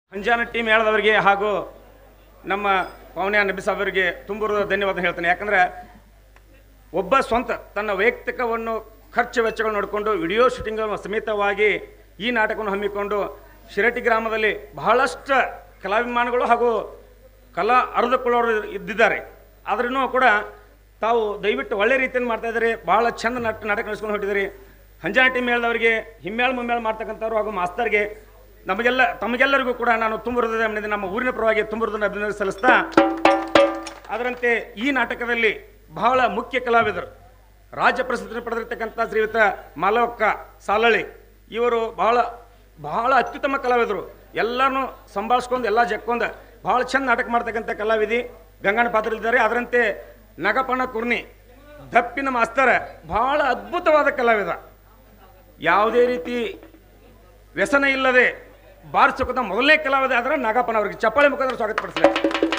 ಅಂಜಾನಟ್ಟಿ ಮೇಳದವರಿಗೆ ಹಾಗೂ ನಮ್ಮ ಪವನ್ಯ ನಬಿ ಸಾಹೇಬರಿಗೆ ತುಂಬುರದ ಧನ್ಯವಾದ ಹೇಳ್ತೇನೆ ಯಾಕಂದ್ರೆ ಒಬ್ಬ ಸ್ವಂತ ತನ್ನ ವೈಯಕ್ತಿಕವನ್ನು ಖರ್ಚು ವೆಚ್ಚಗಳು ನೋಡಿಕೊಂಡು ವಿಡಿಯೋ ಶೂಟಿಂಗ್ ಸಮೇತವಾಗಿ ಈ ನಾಟಕವನ್ನು ಹಮ್ಮಿಕೊಂಡು ಶಿರಟಿ ಗ್ರಾಮದಲ್ಲಿ ಬಹಳಷ್ಟು ಕಲಾಭಿಮಾನಿಗಳು ಹಾಗೂ ಕಲಾ ಅರಿದುಕೊಳ್ಳೋರು ಇದ್ದಿದ್ದಾರೆ ಆದ್ರೂ ಕೂಡ ತಾವು ದಯವಿಟ್ಟು ಒಳ್ಳೆ ರೀತಿಯಲ್ಲಿ ಮಾಡ್ತಾ ಇದ್ದಾರೆ ಭಾಳ ಚಂದ ನಾಟ ನಾಟಕ ನಡೆಸ್ಕೊಂಡು ಹೊಟ್ಟಿದ್ದೀರಿ ಹಂಜಾನಟ್ಟಿ ಮೇಳದವರಿಗೆ ಹಿಮ್ಮೇಳ ಮುಮ್ಮೇಳ ಮಾಡ್ತಕ್ಕಂಥವ್ರು ಹಾಗೂ ಮಾಸ್ತರ್ಗೆ ನಮಗೆಲ್ಲ ತಮಗೆಲ್ಲರಿಗೂ ಕೂಡ ನಾನು ತುಂಬ ಹೃದಯ ನಮ್ಮ ಊರಿನ ಪರವಾಗಿ ತುಂಬ ಹೃದಯ ಅಭಿನಂದನೆ ಸಲ್ಲಿಸ್ತಾ ಅದರಂತೆ ಈ ನಾಟಕದಲ್ಲಿ ಬಹಳ ಮುಖ್ಯ ಕಲಾವಿದರು ರಾಜ್ಯ ಪ್ರಸಿದ್ಧಿ ಪಡೆದಿರ್ತಕ್ಕಂಥ ಶ್ರೀಯುತ ಮಾಲವಕ್ಕ ಸಾಲಳಿ ಇವರು ಬಹಳ ಬಹಳ ಅತ್ಯುತ್ತಮ ಕಲಾವಿದರು ಎಲ್ಲರನ್ನೂ ಸಂಭಾಳಿಸ್ಕೊಂಡು ಎಲ್ಲ ಜಕ್ಕೊಂಡು ಬಹಳ ಚಂದ ನಾಟಕ ಮಾಡ್ತಕ್ಕಂಥ ಕಲಾವಿದಿ ಗಂಗಣ್ಣ ಪಾತ್ರರಿದ್ದಾರೆ ಅದರಂತೆ ನಗಪಣ ಕುರ್ನಿ ದಪ್ಪಿನ ಮಾಸ್ತರ ಬಹಳ ಅದ್ಭುತವಾದ ಕಲಾವಿದ ಯಾವುದೇ ರೀತಿ ವ್ಯಸನ ಇಲ್ಲದೆ ಬಾರಿಸೋಕದ ಮೊದಲನೇ ಕಲಾವಿದ ಆದರೆ ನಾಗಪ್ಪನ ಅವರಿಗೆ ಚಪ್ಪಾಳೆ ಮುಖಾಂತರ ಸ್ವಾಗತ ಪಡಿಸಲಿ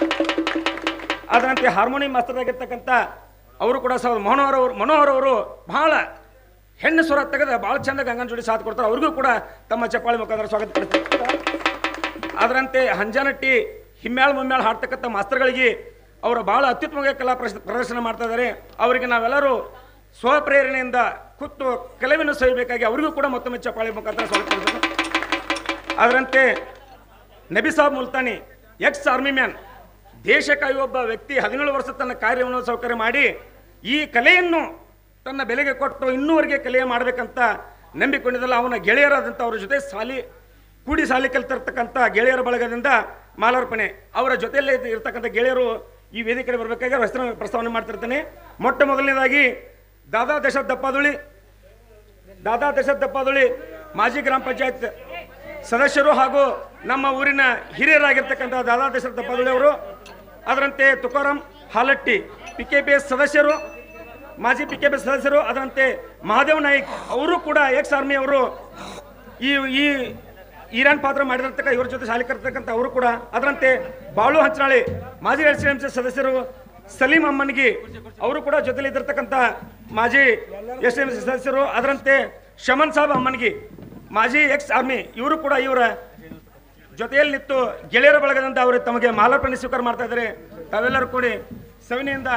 ಅದರಂತೆ ಹಾರ್ಮೋನಿಯಂ ಮಾಸ್ತರಾಗಿರ್ತಕ್ಕಂಥ ಅವರು ಕೂಡ ಸಹ ಮನೋಹರ್ ಅವರು ಮನೋಹರ್ ಅವರು ಬಹಳ ಹೆಣ್ಣು ಸ್ವರ ತೆಗೆದ ಭಾಳ ಚಂದ ಗಂಗನ ಜೋಡಿ ಸಾಥ್ ಕೊಡ್ತಾರೆ ಅವ್ರಿಗೂ ಕೂಡ ತಮ್ಮ ಚಪ್ಪಾಳೆ ಮುಖಾಂತರ ಸ್ವಾಗತ ಪಡಿಸ್ತಾರೆ ಅದರಂತೆ ಹಂಜನಟ್ಟಿ ಹಿಮ್ಮ್ಯಾಳ ಮುಮ್ಮ್ಯಾಳ ಹಾಡ್ತಕ್ಕಂಥ ಮಾಸ್ತರ್ಗಳಿಗೆ ಅವರು ಬಹಳ ಅತ್ಯುತ್ತಮವಾಗಿ ಕಲಾ ಪ್ರಶ- ಪ್ರದರ್ಶನ ಮಾಡ್ತಾ ಇದ್ದಾರೆ ಅವರಿಗೆ ನಾವೆಲ್ಲರೂ ಸ್ವಪ್ರೇರಣೆಯಿಂದ ಕೂತು ಕಲೆಯನ್ನು ಸವಿಬೇಕಾಗಿ ಅವರಿಗೂ ಕೂಡ ಮತ್ತೊಮ್ಮೆ ಚಪ್ಪಾಳೆ ಮುಖಾಂತರ ಸ್ವಾಗತ ಪಡಿಸ್ತಾರೆ ಅದರಂತೆ Nabi Sab Multani ex army man ದೇಶಕ್ಕಾಗಿ ಒಬ್ಬ ವ್ಯಕ್ತಿ ಹದಿನೇಳು ವರ್ಷ ತನ್ನ ಕಾರ್ಯವನ್ನು ಸೌಕರ್ಯ ಮಾಡಿ ಈ ಕಲೆಯನ್ನು ತನ್ನ ಬೆಲೆಗೆ ಕೊಟ್ಟು ಇನ್ನೂವರೆಗೆ ಕಲೆಯ ಮಾಡಬೇಕಂತ ನಂಬಿಕೊಂಡಿದ್ದಲ್ಲ ಅವನ ಗೆಳೆಯರಾದಂಥ ಅವ್ರ ಜೊತೆ ಸಾಲಿ ಕೂಡಿ ಸಾಲಿ ಕಲ್ತಿರ್ತಕ್ಕಂಥ ಗೆಳೆಯರ ಬಳಗದಿಂದ ಮಾಲಾರ್ಪಣೆ ಅವರ ಜೊತೆಯಲ್ಲೇ ಇದ್ದ- ಇರ್ತಕ್ಕಂಥ ಗೆಳೆಯರು ಈ ವೇದಿಕೆ ಬರಬೇಕಾಗಿ ಅವ್ರ ಹೆಸರನ್ನು ಪ್ರಸ್ತಾವನೆ ಮಾಡ್ತಿರ್ತಾನೆ ಮೊಟ್ಟ ಮೊದಲನೇದಾಗಿ ದಾದಾ ದಶರಥ್ ದಪ್ಪಾದುಳಿ ದಾದಾ ದಶರಥ್ ದಪ್ಪಾದುಳಿ ಮಾಜಿ ಗ್ರಾಮ ಪಂಚಾಯತ್ ಸದಸ್ಯರು ಹಾಗೂ ನಮ್ಮ ಊರಿನ ಹಿರಿಯರಾಗಿರ್ತಕ್ಕಂಥ ದಾದಾ ದಶರಥ್ ದಪ್ಪಾದುಳಿ ಅವರು ಅದರಂತೆ Tukaram Halatti P K P S ಸದಸ್ಯರು ಮಾಜಿ ಪಿ ಕೆ ಪಿ ಎಸ್ ಸದಸ್ಯರು ಅದರಂತೆ ಮಹಾದೇವ್ ನಾಯ್ಕ್ ಅವರು ಕೂಡ ಎಕ್ಸ್ ಆರ್ಮಿ ಅವರು ಈ ಈ ಈರಾನ್ ಪಾತ್ರ ಮಾಡಿರ್ತಕ್ಕ ಇವ್ರ ಜೊತೆ ಶಾಲೆ ಕರ್ತಕ್ಕಂಥ ಅವರು ಕೂಡ ಅದರಂತೆ ಬಾಳು ಹಂಚನಾಳಿ ಮಾಜಿ ಎಲ್ ಸಿ ಎಂ ಸಿ ಸದಸ್ಯರು ಸಲೀಂ ಅಮ್ಮನ್ಗಿ ಅವರು ಕೂಡ ಜೊತೆಲಿ ಇದ್ದಿರ್ತಕ್ಕಂಥ ಮಾಜಿ ಎಸ್ ಎಂ ಸಿ ಸದಸ್ಯರು ಅದರಂತೆ ಶಮನ್ ಸಾಬ್ ಅಮ್ಮನ್ಗಿ ಮಾಜಿ ಎಕ್ಸ್ ಆರ್ಮಿ ಇವರು ಕೂಡ ಇವರ ಜೊತೆಯಲ್ಲಿ ನಿಂತು ಗೆಳೆಯರ ಬಳಗದಿಂದ ಅವರು ತಮಗೆ ಮಾಲಾರ್ಪಣೆ ಸ್ವೀಕಾರ ಮಾಡ್ತಾ ಇದ್ದಾರೆ ತಾವೆಲ್ಲರೂ ಕೂಡಿ ಸವಿನೆಯಿಂದ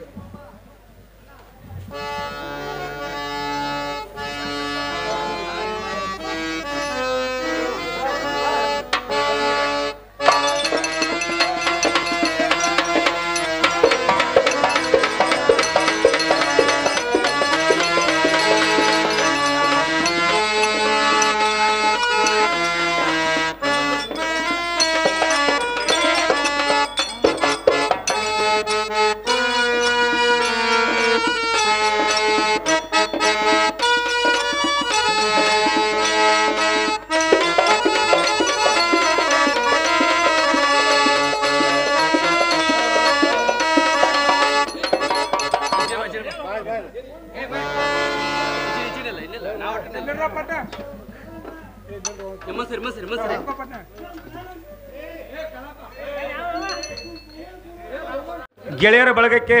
ಗೆಳೆಯರ ಬಳಗಕ್ಕೆ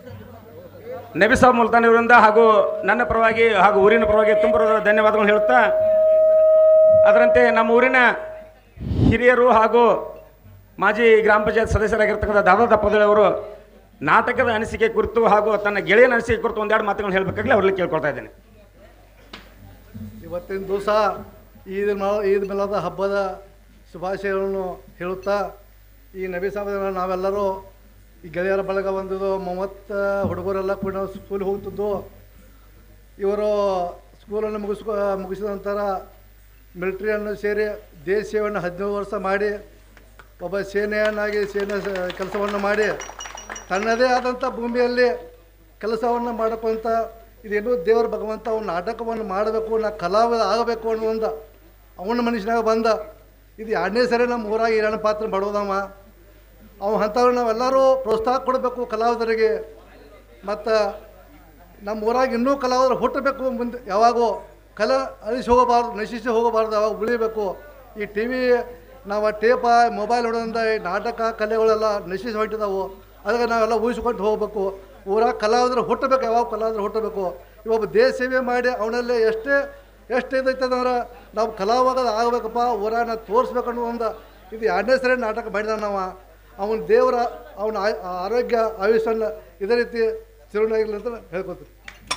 ನಬಿ ಸಾಬ್ ಮುಲ್ತಾನ್ ಇವರಿಂದ ಹಾಗೂ ನನ್ನ ಪರವಾಗಿ ಹಾಗೂ ಊರಿನ ಪರವಾಗಿ ತುಂಬ ಹೃದಯದ ಧನ್ಯವಾದಗಳು ಹೇಳುತ್ತಾ ಅದರಂತೆ ನಮ್ಮ ಊರಿನ ಹಿರಿಯರು ಹಾಗೂ ಮಾಜಿ ಗ್ರಾಮ ಪಂಚಾಯತ್ ಸದಸ್ಯರಾಗಿರ್ತಕ್ಕಂಥ ದಾದಾ ದಪ್ಪದಳಿ ಅವರು ನಾಟಕದ ಅನಿಸಿಕೆ ಕುರಿತು ಹಾಗೂ ತನ್ನ ಗೆಳೆಯನ ಅನಿಸಿಕೆ ಕುರಿತು ಒಂದೆರಡು ಮಾತುಗಳನ್ನು ಹೇಳಬೇಕಾಗಲಿ ಅವ್ರಲ್ಲಿ ಕೇಳ್ಕೊಳ್ತಾ ಇದ್ದೇನೆ ಇವತ್ತಿನ ದಿವಸ ಈದ್ ಮ ಈದ್ ಮಿಲಾದ ಹಬ್ಬದ ಶುಭಾಶಯಗಳನ್ನು ಹೇಳುತ್ತಾ ಈ ನಬಿ ಸಾಹೇಬ್ ನಾವೆಲ್ಲರೂ ಈ ಗೆಳೆಯರ ಬಳಗ ಬಂದಿದ್ದು ಮೂವತ್ತು ಹುಡುಗರೆಲ್ಲ ಕೂಡ ನಾವು ಸ್ಕೂಲ್ ಹೋಗ್ತಿದ್ದು ಇವರು ಸ್ಕೂಲನ್ನು ಮುಗಿಸ್ಕೊ ಮುಗಿಸಿದ ನಂತರ ಮಿಲಿಟ್ರಿಯನ್ನು ಸೇರಿ ದೇಶ ಸೇವೆಯನ್ನು ಹದಿನೇಳು ವರ್ಷ ಮಾಡಿ ಒಬ್ಬ ಸೇನೆಯನ್ನಾಗಿ ಸೇನೆ ಕೆಲಸವನ್ನು ಮಾಡಿ ತನ್ನದೇ ಆದಂಥ ಭೂಮಿಯಲ್ಲಿ ಕೆಲಸವನ್ನು ಮಾಡಕೊಂತ ಇದೇನು ದೇವರ ಭಗವಂತ ಅವ್ನು ನಾಟಕವನ್ನು ಮಾಡಬೇಕು ನಾ ಕಲಾವಿದ ಆಗಬೇಕು ಅನ್ನೋ ಒಂದು ಅವನ ಮನುಷ್ಯನಾಗ ಬಂದ ಇದು ಎರಡನೇ ಸರಿ ನಮ್ಮ ಊರಾಗ ಹಿರಣ್ಣ ಪಾತ್ರ ಬಡೋದವ ಅವ ಅಂಥವ್ರು ನಾವೆಲ್ಲರೂ ಪ್ರೋತ್ಸಾಹ ಕೊಡಬೇಕು ಕಲಾವಿದರಿಗೆ ಮತ್ತು ನಮ್ಮ ಊರಾಗ ಇನ್ನೂ ಕಲಾವಿದರು ಹುಟ್ಟಬೇಕು ಮುಂದೆ ಯಾವಾಗೋ ಕಲೆ ಅಳಿಸಿ ಹೋಗಬಾರ್ದು ನಶಿಸಿ ಹೋಗಬಾರ್ದು ಯಾವಾಗ ಉಳಿಬೇಕು ಈ ಟಿ ವಿ ನಾವು ಟೇಪ ಮೊಬೈಲ್ ಹೊಡೋದ್ರಿಂದ ಈ ನಾಟಕ ಕಲೆಗಳೆಲ್ಲ ನಶಿಸಿ ಹೊಂಟಿದಾವು ಅದಕ್ಕೆ ನಾವೆಲ್ಲ ಉಳಿಸ್ಕೊಂಡು ಹೋಗಬೇಕು ಊರಾಗ ಕಲಾವಿದರು ಹುಟ್ಟಬೇಕು ಯಾವಾಗ ಕಲಾವಿದರು ಹುಟ್ಟಬೇಕು ಇವೊಬ್ಬ ದೇಶ ಸೇವೆ ಮಾಡಿ ಅವನಲ್ಲಿ ಎಷ್ಟೇ ಎಷ್ಟು ಇದೈತೆ ಅಂದ್ರೆ ನಾವು ಕಲಾವಾಗ ಆಗಬೇಕಪ್ಪ ಊರಾಗ ನಾವು ತೋರಿಸ್ಬೇಕು ಅನ್ನೋ ಒಂದು ಇದು ಎರಡನೇ ಸರಿ ನಾಟಕ ಮಾಡಿದಾನವ ಅವನ ದೇವರ ಅವನ ಆಯ್- ಆರೋಗ್ಯ ಆಯುಷ್ಯನ್ನ ಇದೇ ರೀತಿ ಚಿರುಣಾಗಿರ್ಲಿ ಅಂತ ಹೇಳ್ಕೊತೀನಿ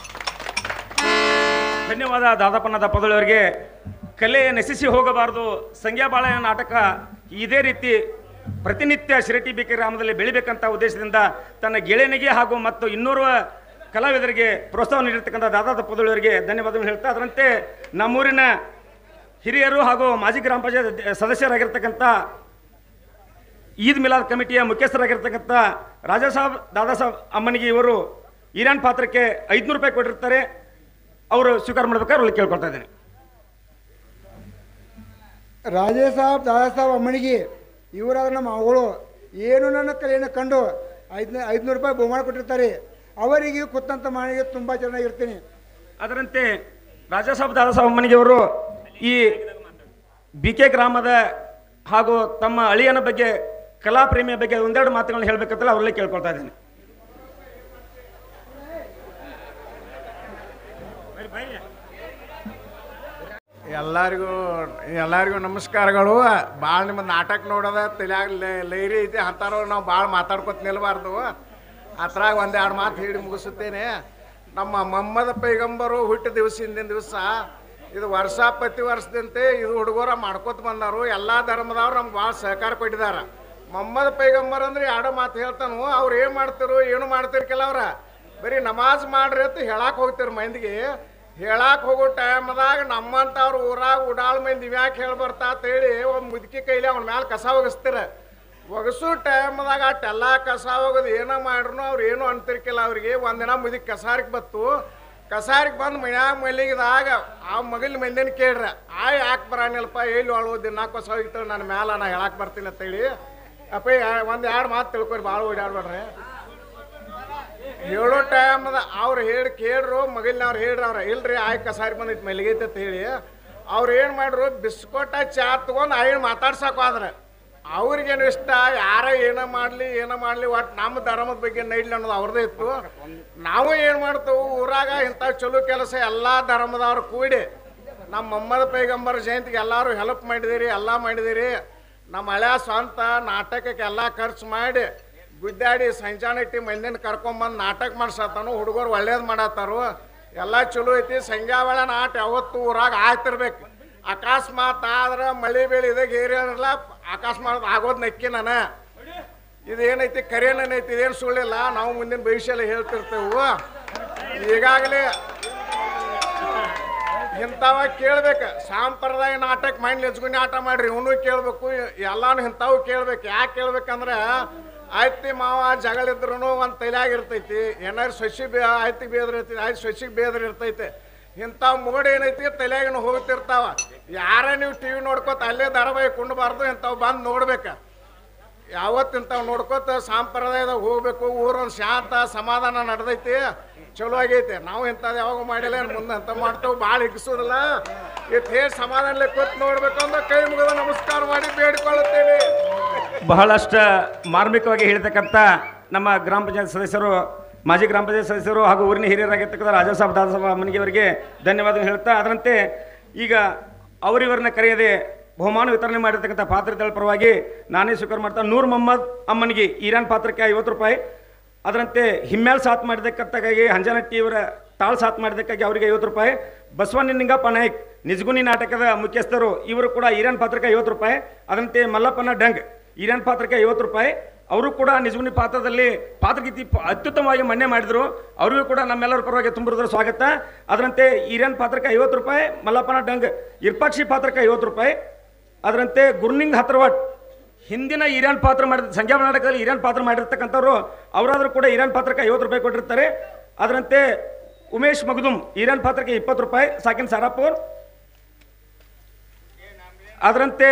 ಧನ್ಯವಾದ ದಾದಪ್ಪನ ದಪ್ಪದವರಿಗೆ ಕಲೆ ನಶಿಸಿ ಹೋಗಬಾರದು ಸಂಖ್ಯಾಬಾಳೆಯ ನಾಟಕ ಇದೇ ರೀತಿ ಪ್ರತಿನಿತ್ಯ ಶಿರಟಿ ಬಿಕೆ ಗ್ರಾಮದಲ್ಲಿ ಬೆಳಿಬೇಕಂತ ಉದ್ದೇಶದಿಂದ ತನ್ನ ಗೆಳೆಯನಿಗೆ ಹಾಗೂ ಮತ್ತು ಇನ್ನೋರ್ವ ಕಲಾವಿದರಿಗೆ ಪ್ರೋತ್ಸಾಹ ನೀಡಿರ್ತಕ್ಕಂಥ ದಾದಾ ದಪ್ಪದವರಿಗೆ ಧನ್ಯವಾದಗಳು ಹೇಳ್ತಾ ಅದರಂತೆ ನಮ್ಮೂರಿನ ಹಿರಿಯರು ಹಾಗೂ ಮಾಜಿ ಗ್ರಾಮ ಪಂಚಾಯತ್ ಸದಸ್ಯರಾಗಿರ್ತಕ್ಕಂಥ ಈದ್ ಮಿಲಾದ್ ಕಮಿಟಿಯ ಮುಖ್ಯಸ್ಥರಾಗಿರ್ತಕ್ಕಂಥ ರಾಜಾ ಸಾಬ್ ದಾದಾ ಸಾಬ್ ಅಮ್ಮನಿಗೆ ಇವರು ಇರಾನ್ ಪಾತ್ರಕ್ಕೆ ಐದುನೂರು ರೂಪಾಯಿ ಕೊಟ್ಟಿರ್ತಾರೆ ಅವರು ಸ್ವೀಕಾರ ಮಾಡ್ಬೇಕಾದ್ರೆ ಅವ್ರಿಗೆ ಕೇಳ್ಕೊಳ್ತಾ ಇದ್ದೀನಿ ರಾಜೇ ಸಾಬ್ ದಾದಾ ಸಾಬ್ ಅಮ್ಮನಿಗೆ ಇವರಾದ ನಮ್ಮ ಮಗಳು ಏನು ನನ್ನ ಕಲೆಯನ್ನು ಕಂಡು ಐದ್ನ ಐದುನೂರು ರೂಪಾಯಿ ಬಹುಮಾನ ಕೊಟ್ಟಿರ್ತಾರೆ ಅವರಿಗೆ ಕುತ್ತಂತ ಮನೆಗೆ ತುಂಬ ಚೆನ್ನಾಗಿರ್ತೀನಿ ಅದರಂತೆ ರಾಜಾ ಸಾಬ್ ದಾದಾ ಸಾಬ್ ಅಮ್ಮನಿಗೆ ಅವರು ಈ ಬಿ ಕೆ ಗ್ರಾಮದ ಹಾಗೂ ತಮ್ಮ ಅಳಿಯನ ಬಗ್ಗೆ ಕಲಾ ಪ್ರೇಮಿಯ ಬಗ್ಗೆ ಒಂದೆರಡು ಮಾತುಗಳನ್ನ ಹೇಳಬೇಕಂತಲ್ಲ ಅವರಲ್ಲೇ ಕೇಳ್ಕೊಳ್ತಾ ಇದ್ದೀನಿ ಎಲ್ಲರಿಗೂ ಎಲ್ಲರಿಗೂ ನಮಸ್ಕಾರಗಳು ಭಾಳ ನಿಮ್ಮ ನಾಟಕ ನೋಡೋದ ತಲ್ಯಾಗ ಲೈರಿ ಐತಿ ಅಂತಾರೋ ನಾವು ಭಾಳ ಮಾತಾಡ್ಕೊತ ನಿಲ್ಬಾರ್ದು ಅದ್ರಾಗ ಒಂದೆರಡು ಮಾತು ಹೇಳಿ ಮುಗಿಸುತ್ತೇನೆ ನಮ್ಮ ಮೊಹಮ್ಮದ ಪೈಗಂಬರು ಹುಟ್ಟಿದ ದಿವಸ ಹಿಂದಿನ ದಿವಸ ಇದು ವರ್ಷ ಪ್ರತಿ ವರ್ಷದಂತೆ ಇದು ಹುಡುಗರ ಮಾಡ್ಕೊತ ಬಂದಾರು ಎಲ್ಲ ಧರ್ಮದವ್ರು ನಮ್ಗೆ ಭಾಳ ಸಹಕಾರ ಕೊಟ್ಟಿದ್ದಾರೆ ಮೊಹಮ್ಮದ್ ಪೈಗಂಬರ್ ಅಂದ್ರೆ ಎರಡು ಮಾತು ಹೇಳ್ತಾನು ಅವ್ರು ಏನು ಮಾಡ್ತಿರು ಏನು ಮಾಡ್ತಿರ್ ಕೆಲವ್ರ ಬರೀ ನಮಾಜ್ ಮಾಡ್ರಿ ಅಂತ ಹೇಳಕ್ಕೆ ಹೋಗ್ತಿರು ಮಂದಿಗೆ ಹೇಳಕ್ ಹೋಗೋ ಟೈಮ್ದಾಗ ನಮ್ಮಂತವ್ರ ಊರಾಗ ಉಡಾಳ್ ಮಂದಿ ಇವ್ಯಾಕೆ ಹೇಳಿ ಬರ್ತಾ ಅಂತೇಳಿ ಒಂದು ಮುದುಕಿ ಕೈಲಿ ಅವ್ನ ಮ್ಯಾಲ ಕಸ ಒಗಸ್ತೀರ ಒಗಸೋ ಟೈಮ್ದಾಗ ಅಟ್ಟೆಲ್ಲ ಕಸ ಒಗದು ಏನೋ ಮಾಡ್ರು ಅವ್ರು ಏನು ಅಂತಿರ್ಕಿಲ್ಲ ಅವ್ರಿಗೆ ಒಂದಿನ ಮುದುಕಿ ಕಸಾರಿಗೆ ಬತ್ತು ಕಸಾರಿಗೆ ಬಂದು ಮನ್ಯಾಗ ಮಲ್ಲಿಗಿದಾಗ ಆ ಮಗಲ್ ಮಂದಿನ ಕೇಳ್ರ ಆ ಯಾಕೆ ಬರಾನಿಲ್ಲಪ್ಪ ಎಲ್ಲಿ ಅಳು ದಿನ ಕಸ ಹೋಗಿತ್ತು ನನ್ನ ಮ್ಯಾಲ ನಾ ಹೇಳಕ್ ಬರ್ತೀನಿ ಅಂತೇಳಿ ಅಪ್ಪ ಒಂದು ಎರಡು ಮಾತು ತಿಳ್ಕೊರಿ ಭಾಳ ಓಡಾಡ್ಬೇಡ್ರಿ ಹೇಳೋ ಟೈಮ್ದ ಅವ್ರು ಹೇಳಿ ಕೇಳ್ರು ಮಗಲ್ನವ್ರು ಹೇಳ್ರಿ ಅವ್ರ ಇಲ್ರಿ ಆಯ್ ಕಸಾರಿ ಬಂದೈತಿ ಮಲ್ಲಿಗೈತೆ ಅಂತ ಹೇಳಿ ಅವ್ರು ಏನು ಮಾಡ್ರು ಬಿಸ್ಕೊಟ ಚಾ ತಗೊಂಡು ಆಯ್ನ ಮಾತಾಡ್ಸಕ್ ಹೋದ್ರೆ ಅವ್ರಿಗೇನು ಇಷ್ಟ ಯಾರ ಏನೋ ಮಾಡಲಿ ಏನೋ ಮಾಡಲಿ ಒಟ್ಟು ನಮ್ಮ ಧರ್ಮದ ಬಗ್ಗೆ ನೈಡ್ಲಿ ಅನ್ನೋದು ಅವ್ರದ್ದೇ ಇತ್ತು ನಾವು ಏನು ಮಾಡ್ತೇವೆ ಊರಾಗ ಇಂಥ ಚಲೋ ಕೆಲಸ ಎಲ್ಲ ಧರ್ಮದವ್ರು ಕೂಡಿ ನಮ್ಮ ಮೊಹಮ್ಮದ್ ಪೈಗಂಬರ್ ಜಯಂತಿಗೆ ಎಲ್ಲರೂ ಹೆಲ್ಪ್ ಮಾಡಿದಿರಿ ಎಲ್ಲ ಮಾಡಿದಿರಿ ನಮ್ಮ ಹಳೆಯ ಸ್ವಂತ ನಾಟಕಕ್ಕೆ ಎಲ್ಲ ಖರ್ಚು ಮಾಡಿ ಗುದ್ದಾಡಿ ಸಂಜಾನಿಟ್ಟಿ ಮಂದಿನ ಕರ್ಕೊಂಬಂದು ನಾಟಕ ಮಾಡ್ಸತ್ತಾನು ಹುಡುಗರು ಒಳ್ಳೇದು ಮಾಡತ್ತಾರು ಎಲ್ಲ ಚಲೋ ಐತಿ ಸಂಜಾವಳ ನಾಟ ಯಾವತ್ತು ಊರಾಗ ಆಯ್ತಿರ್ಬೇಕು ಅಕಸ್ಮಾತ್ ಆದ್ರೆ ಮಳೆ ಬೆಳೆ ಇದಾಗ ಏರಿಯಾರಲ್ಲ ಅಕಸ್ಮಾತ್ ಆಗೋದು ನಕ್ಕಿ ನಾನು ಇದೇನೈತಿ ಕರೇನೈತಿ ಇದೇನು ಸುಳ್ಳಿಲ್ಲ ನಾವು ಮುಂದಿನ ಭವಿಷ್ಯ ಹೇಳ್ತಿರ್ತೇವೆ ಈಗಾಗಲೇ ಇಂಥವ ಕೇಳ್ಬೇಕು ಸಾಂಪ್ರದಾಯ ನಾಟಕ ಮಾಡಿ ನೆಚ್ಗುನಿ ಆಟ ಮಾಡ್ರಿ ಇವನು ಕೇಳ್ಬೇಕು ಎಲ್ಲಾನು ಇಂಥವು ಕೇಳ್ಬೇಕು ಯಾಕೆ ಕೇಳ್ಬೇಕಂದ್ರೆ ಆಯ್ತಿ ಮಾವ ಜಗಳಿದ್ರು ಒಂದು ತೈಲಾಗ ಇರ್ತೈತಿ ಏನಾರು ಸಸಿ ಬೇ ಆಯ್ತಿ ಬೇದ್ರ ಇರ್ತೈತಿ ಆಯ್ತು ಸಸಿಗೆ ಬೇದ್ರ ಇರ್ತೈತಿ ಇಂಥವು ಮೋಡ್ ಏನೈತಿ ತಲೆಯಾಗನು ಹೋಗ್ತಿರ್ತಾವ ಯಾರ ನೀವು ಟಿ ವಿ ನೋಡ್ಕೋತ ಅಲ್ಲೇ ಧಾರಾವಾಹಿ ಕುಂಡಬಾರ್ದು ಇಂಥವು ಬಂದು ನೋಡ್ಬೇಕು ಯಾವತ್ತಿಂತಾವ್ ನೋಡ್ಕೋತ ಸಾಂಪ್ರದಾಯದಾಗ ಹೋಗ್ಬೇಕು ಊರೊಂದು ಶಾಂತ ಸಮಾಧಾನ ನಡೆದೈತಿ ಚಲೋ ಆಗೈತೆ ನಾವು ಇಂಥದ್ದು ಯಾವಾಗ ಮಾಡಿಲ್ಲ ಏನ್ ಮುಂದೆ ಅಂತ ಮಾಡ್ತೇವೆ ಭಾಳ ಹಿಗ್ಸೋದಿಲ್ಲ ಇಟ್ಟು ಹೇಳಿ ಸಮಾಧಾನಲೆ ಕೂತ್ ನೋಡ್ಬೇಕು ಅಂದ್ರೆ ಕೈ ಮುಗಿದ ನಮಸ್ಕಾರ ಮಾಡಿ ಬೇಡಿಕೊಳ್ಳುತ್ತೇವೆ ಬಹಳಷ್ಟು ಮಾರ್ಮಿಕವಾಗಿ ಹೇಳ್ತಕ್ಕಂಥ ನಮ್ಮ ಗ್ರಾಮ ಪಂಚಾಯತ್ ಸದಸ್ಯರು ಮಾಜಿ ಗ್ರಾಮ ಪಂಚಾಯತ್ ಸದಸ್ಯರು ಹಾಗೂ ಊರಿನ ಹಿರಿಯರಾಗಿರ್ತಕ್ಕಂಥ ರಾಜಾ ಸಾಬ್ ದಾದಾ ಸಾಬ್ ಅಮ್ಮನಿಗೆ ಅವರಿಗೆ ಧನ್ಯವಾದ ಹೇಳ್ತಾ ಅದರಂತೆ ಈಗ ಅವರಿವರನ್ನ ಕರೆಯದೆ ಬಹುಮಾನ ವಿತರಣೆ ಮಾಡಿರ್ತಕ್ಕಂಥ ಪಾತ್ರಗಳ ಪರವಾಗಿ ನಾನೇ ಸ್ವೀಕಾರ ಮಾಡ್ತಾ ನೂರ್ ಮೊಹಮ್ಮದ್ ಅಮ್ಮನಿಗೆ ಈರಾನ್ ಪಾತ್ರಕ್ಕೆ ಐವತ್ತು ರೂಪಾಯಿ ಅದರಂತೆ ಹಿಮ್ಮೇಲ್ ಸಾಥ್ ಮಾಡಿದ್ದಕ್ಕಾಗಿ ಹಂಜನಟ್ಟಿ ಇವರ ತಾಳ್ ಸಾಥ್ ಮಾಡಿದ್ದಕ್ಕಾಗಿ ಅವರಿಗೆ ಐವತ್ತು ರೂಪಾಯಿ ಬಸವಣ್ಣ ನಿಂಗಪ್ಪ ನಾಯ್ಕ್ ನಿಜಗುನಿ ನಾಟಕದ ಮುಖ್ಯಸ್ಥರು ಇವರು ಕೂಡ ಈರಾನ್ ಪಾತ್ರಕ್ಕೆ ಐವತ್ತು ರೂಪಾಯಿ ಅದರಂತೆ ಮಲ್ಲಪ್ಪನ ಡಂಗ್ ಈರಾನ್ ಪಾತ್ರಕ್ಕೆ ಐವತ್ತು ರೂಪಾಯಿ ಅವರು ಕೂಡ ನಿಜಗುನಿ ಪಾತ್ರದಲ್ಲಿ ಪಾತ್ರಗೀತಿ ಪ- ಅತ್ಯುತ್ತಮವಾಗಿ ಮನ್ನೆ ಮಾಡಿದರು ಅವರಿಗೂ ಕೂಡ ನಮ್ಮೆಲ್ಲರ ಪರವಾಗಿ ತುಂಬಿರೋದ್ರ ಸ್ವಾಗತ ಅದರಂತೆ ಈರಾನ್ ಪಾತ್ರಕ್ಕೆ ಐವತ್ತು ರೂಪಾಯಿ ಮಲ್ಲಪ್ಪನ ಡಂಗ್ ಇರ್ಪಾಕ್ಷಿ ಪಾತ್ರಕ್ಕೆ ಐವತ್ತು ರೂಪಾಯಿ ಅದರಂತೆ ಗುರ್ನಿಂಗ್ ಹತ್ರವಟ್ ಹಿಂದಿನ ಇರಾನ್ ಪಾತ್ರ ಮಾಡಿದ ಸಂಖ್ಯಾ ನಾಟಕದಲ್ಲಿ ಇರಾನ್ ಪಾತ್ರ ಮಾಡಿರ್ತಕ್ಕಂಥವ್ರು ಅವರಾದರೂ ಕೂಡ ಇರಾನ್ ಪಾತ್ರಕ್ಕೆ ಐವತ್ತು ರೂಪಾಯಿ ಕೊಟ್ಟಿರ್ತಾರೆ ಅದರಂತೆ ಉಮೇಶ್ ಮಗದುಮ್ ಇರಾನ್ ಪಾತ್ರಕ್ಕೆ ಇಪ್ಪತ್ತು ರೂಪಾಯಿ ಸಾಕಿನ್ ಸಾರಾಪುರ್ ಅದರಂತೆ